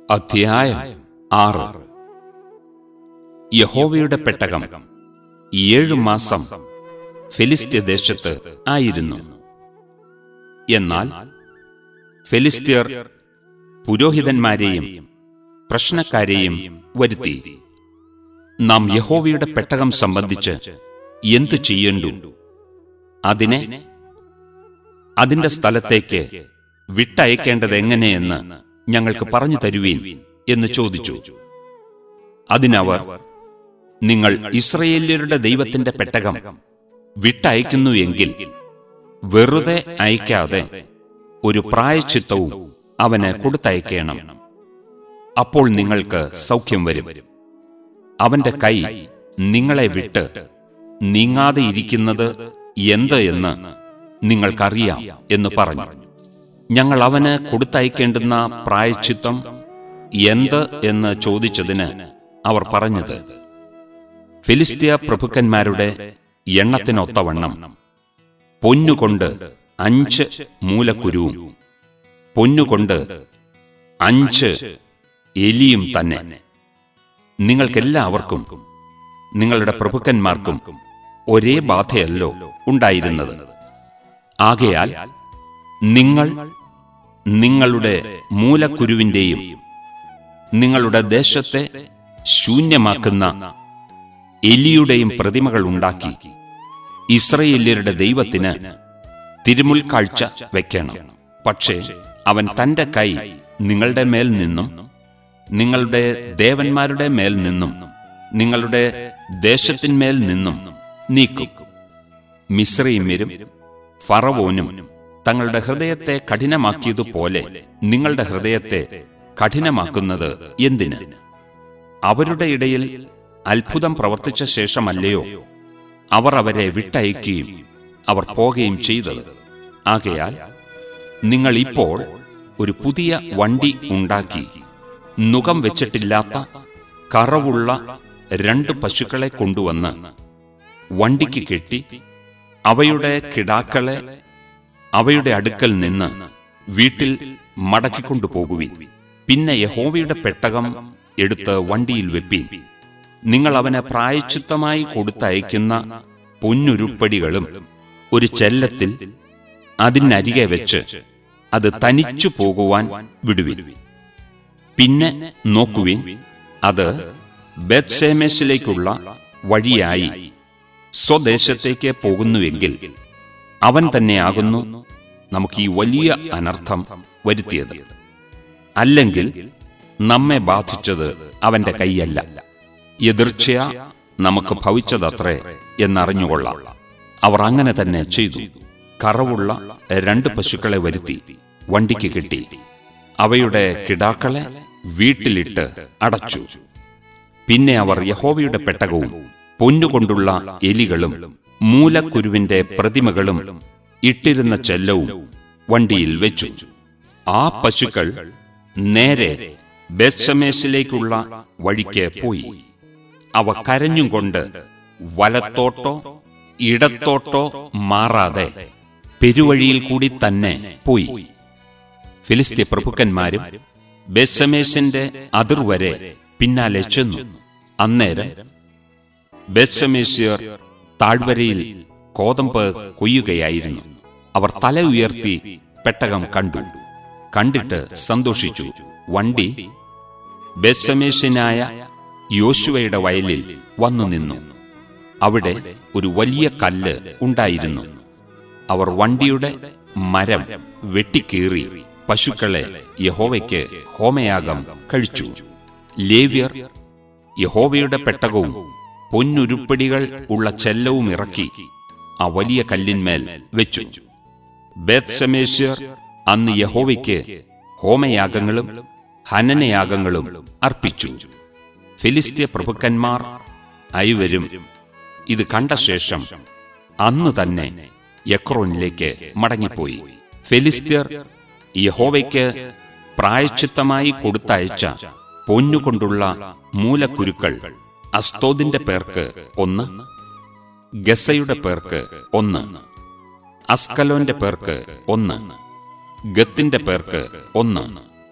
അധ്യായം ആറ് യഹോവയുടെ പെട്ടകം ഏഴു മാസം ഫെലിസ്ത്യ ദേശത്ത് ആയിരുന്നു എന്നാൽ ഫെലിസ്ത്യർ പുരോഹിതന്മാരെയും പ്രശ്നക്കാരെയും വരുത്തി നാം യഹോവയുടെ പെട്ടകം സംബന്ധിച്ച് എന്തു ചെയ്യണ്ടു അതിനെ അതിന്റെ സ്ഥലത്തേക്ക് വിട്ടയക്കേണ്ടത് എങ്ങനെയെന്ന് ഞങ്ങൾക്ക് പറഞ്ഞു തരുവീൻ എന്ന് ചോദിച്ചു അതിനവർ നിങ്ങൾ ഇസ്രയേല്യരുടെ ദൈവത്തിന്റെ പെട്ടകം വിട്ടയക്കുന്നു എങ്കിൽ വെറുതെ അയക്കാതെ ഒരു പ്രായച്ചിത്തവും അവന് കൊടുത്തയക്കണം അപ്പോൾ നിങ്ങൾക്ക് സൗഖ്യം വരും അവന്റെ കൈ നിങ്ങളെ വിട്ട് നീങ്ങാതെ ഇരിക്കുന്നത് എന്ത് എന്ന് നിങ്ങൾക്കറിയാം എന്ന് പറഞ്ഞു ഞങ്ങൾ അവന് കൊടുത്തയക്കേണ്ടുന്ന പ്രായച്ചിത്തം എന്ത് എന്ന് ചോദിച്ചതിന് അവർ പറഞ്ഞത് ഫിലിസ്തീയ പ്രഭുക്കന്മാരുടെ എണ്ണത്തിനൊത്തവണ്ണം പൊന്നുകൊണ്ട് അഞ്ച് മൂലക്കുരുവും പൊന്നുകൊണ്ട് അഞ്ച് എലിയും തന്നെ നിങ്ങൾക്കെല്ലാവർക്കും നിങ്ങളുടെ പ്രഭുക്കന്മാർക്കും ഒരേ ബാധയല്ലോ ഉണ്ടായിരുന്നത് ആകയാൽ നിങ്ങൾ നിങ്ങളുടെ മൂലക്കുരുവിന്റെയും നിങ്ങളുടെ ദേശത്തെ ശൂന്യമാക്കുന്ന എലിയുടെയും പ്രതിമകൾ ഉണ്ടാക്കി ഇസ്രയേല്യരുടെ ദൈവത്തിന് തിരുമുൽക്കാഴ്ച വെക്കണം പക്ഷേ അവൻ തന്റെ കൈ നിങ്ങളുടെ മേൽ നിന്നും നിങ്ങളുടെ ദേവന്മാരുടെ മേൽ നിന്നും നിങ്ങളുടെ ദേശത്തിന്മേൽ നിന്നും നീക്കും മിശ്രീമ്യരും ഫറവോനും തങ്ങളുടെ ഹൃദയത്തെ കഠിനമാക്കിയതുപോലെ നിങ്ങളുടെ ഹൃദയത്തെ കഠിനമാക്കുന്നത് എന്തിന് അവരുടെ ഇടയിൽ അത്ഭുതം പ്രവർത്തിച്ച ശേഷമല്ലയോ അവർ അവരെ വിട്ടയക്കുകയും അവർ പോകുകയും ചെയ്തത് ആകയാൽ നിങ്ങൾ ഇപ്പോൾ ഒരു പുതിയ വണ്ടി ഉണ്ടാക്കി നുകം വെച്ചിട്ടില്ലാത്ത കറവുള്ള രണ്ട് പശുക്കളെ കൊണ്ടുവന്ന് വണ്ടിക്ക് കെട്ടി അവയുടെ കിടാക്കളെ അവയുടെ അടുക്കൽ നിന്ന് വീട്ടിൽ മടക്കിക്കൊണ്ടുപോകുവിൻ പിന്നെ യഹോവയുടെ പെട്ടകം എടുത്ത് വണ്ടിയിൽ വെപ്പീൻ നിങ്ങൾ അവന് പ്രായച്ചിത്തമായി കൊടുത്തയക്കുന്ന പൊന്നുരുപ്പടികളും ഒരു ചെല്ലത്തിൽ അതിനരികെ വെച്ച് അത് തനിച്ചു പോകുവാൻ വിടുവിൻ പിന്നെ നോക്കുവിൻ അത് ബെത്സേമേശിലേക്കുള്ള വഴിയായി സ്വദേശത്തേക്ക് പോകുന്നുവെങ്കിൽ അവൻ തന്നെയാകുന്നു നമുക്ക് ഈ വലിയ അനർത്ഥം വരുത്തിയത് അല്ലെങ്കിൽ നമ്മെ ബാധിച്ചത് അവന്റെ കൈയല്ല എതിർച്ചയാ നമുക്ക് ഭവിച്ചതത്രേ എന്നറിഞ്ഞുകൊള്ളാം അവർ അങ്ങനെ തന്നെ ചെയ്തു കറവുള്ള രണ്ട് പശുക്കളെ വരുത്തി വണ്ടിക്ക് കിട്ടി അവയുടെ കിടാക്കളെ വീട്ടിലിട്ട് അടച്ചു പിന്നെ അവർ യഹോവയുടെ പെട്ടകവും പൊന്നുകൊണ്ടുള്ള എലികളും മൂലക്കുരുവിന്റെ പ്രതിമകളും ഇട്ടിരുന്ന ചെല്ലവും വണ്ടിയിൽ വെച്ചു ആ പശുക്കൾ നേരെ ബെത്സമേശിലേക്കുള്ള വഴിക്ക് പോയി അവ കരഞ്ഞും കൊണ്ട് വലത്തോട്ടോ ഇടത്തോട്ടോ മാറാതെ പെരുവഴിയിൽ കൂടി തന്നെ പോയി ഫിലിസ്തീയ പ്രഭുക്കന്മാരും ബെത്സമേശിന്റെ അതിർവരെ പിന്നാലെ ചെന്നു അന്നേരം ബെത്സമേശ്യർ താഴ്വരയിൽ കോതമ്പ് കൊയ്യുകയായിരുന്നു അവർ തല ഉയർത്തി പെട്ടകം കണ്ടു കണ്ടിട്ട് സന്തോഷിച്ചു വണ്ടി ബെത്സമേശനായ യോശുവയുടെ വയലിൽ വന്നു നിന്നു അവിടെ ഒരു വലിയ കല്ല് ഉണ്ടായിരുന്നു അവർ വണ്ടിയുടെ മരം വെട്ടിക്കീറി പശുക്കളെ യഹോവയ്ക്ക് ഹോമയാഗം കഴിച്ചു ലേവ്യർ യഹോവയുടെ പെട്ടകവും പൊന്നുരുപ്പടികൾ ഉള്ള ചെല്ലവും ഇറക്കി ആ വലിയ കല്ലിന്മേൽ വെച്ചു ബേത്സമേശ്യർ അന്ന് യഹോവയ്ക്ക് ഹോമയാഗങ്ങളും ഹനനയാഗങ്ങളും അർപ്പിച്ചു ഫിലിസ്തീയ പ്രഭുക്കന്മാർ ഐവരും ഇത് കണ്ട ശേഷം അന്ന് തന്നെ യക്രോനിലേക്ക് മടങ്ങിപ്പോയി ഫിലിസ്തീർ യഹോവയ്ക്ക് പ്രായച്ചിത്തമായി കൊടുത്തയച്ച പൊന്നുകൊണ്ടുള്ള മൂലക്കുരുക്കൾ അസ്തോദിന്റെ പേർക്ക് ഒന്ന് ഗസയുടെ പേർക്ക് ഒന്ന് അസ്കലോന്റെ പേർക്ക് ഒന്ന് ഗത്തിന്റെ പേർക്ക് ഒന്ന്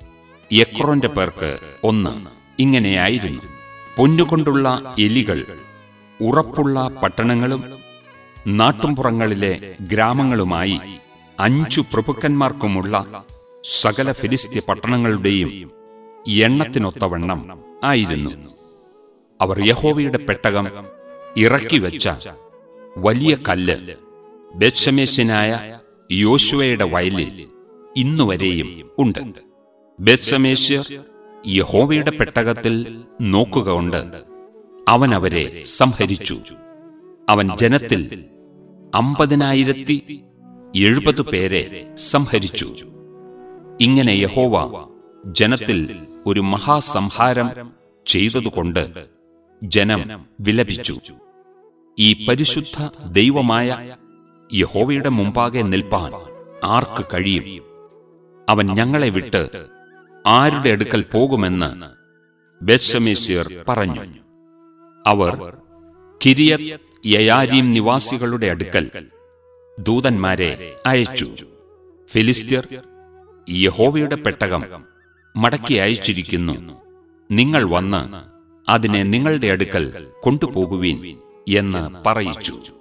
എക്രോന്റെ പേർക്ക് ഒന്ന് ഇങ്ങനെയായിരുന്നു പൊന്നുകൊണ്ടുള്ള എലികൾ ഉറപ്പുള്ള പട്ടണങ്ങളും നാട്ടുംപുറങ്ങളിലെ ഗ്രാമങ്ങളുമായി അഞ്ചു പ്രഭുക്കന്മാർക്കുമുള്ള സകല ഫിലിസ്ത്യ പട്ടണങ്ങളുടെയും എണ്ണത്തിനൊത്തവണ്ണം ആയിരുന്നു അവർ യഹോവയുടെ പെട്ടകം ഇറക്കി വെച്ച വലിയ കല്ല് ബെത്ഷമേശനായ യോശുവയുടെ വയലിൽ ഇന്നുവരെയും ഉണ്ട് ബെത്ഷമേശ്യർ യഹോവയുടെ പെട്ടകത്തിൽ നോക്കുക കൊണ്ട് അവൻ അവരെ സംഹരിച്ചു അവൻ ജനത്തിൽ അമ്പതിനായിരത്തി എഴുപത് പേരെ സംഹരിച്ചു ഇങ്ങനെ യഹോവ ജനത്തിൽ ഒരു മഹാസംഹാരം ചെയ്തതുകൊണ്ട് ജനം വിലപിച്ചു ഈ പരിശുദ്ധ ദൈവമായ യഹോവയുടെ മുമ്പാകെ നിൽപ്പാൻ ആർക്ക് കഴിയും അവൻ ഞങ്ങളെ വിട്ട് ആരുടെ അടുക്കൽ പോകുമെന്ന് ബെത്ഷമേശ്യർ പറഞ്ഞു അവർ കിരിയത് യയാരീം നിവാസികളുടെ അടുക്കൽ ദൂതന്മാരെ അയച്ചു ഫിലിസ്ത്യർ യഹോവയുടെ പെട്ടകം മടക്കി അയച്ചിരിക്കുന്നു നിങ്ങൾ വന്ന് അതിനെ നിങ്ങളുടെ അടുക്കൽ കൊണ്ടുപോകുവീൻ എന്ന് പറയിച്ചു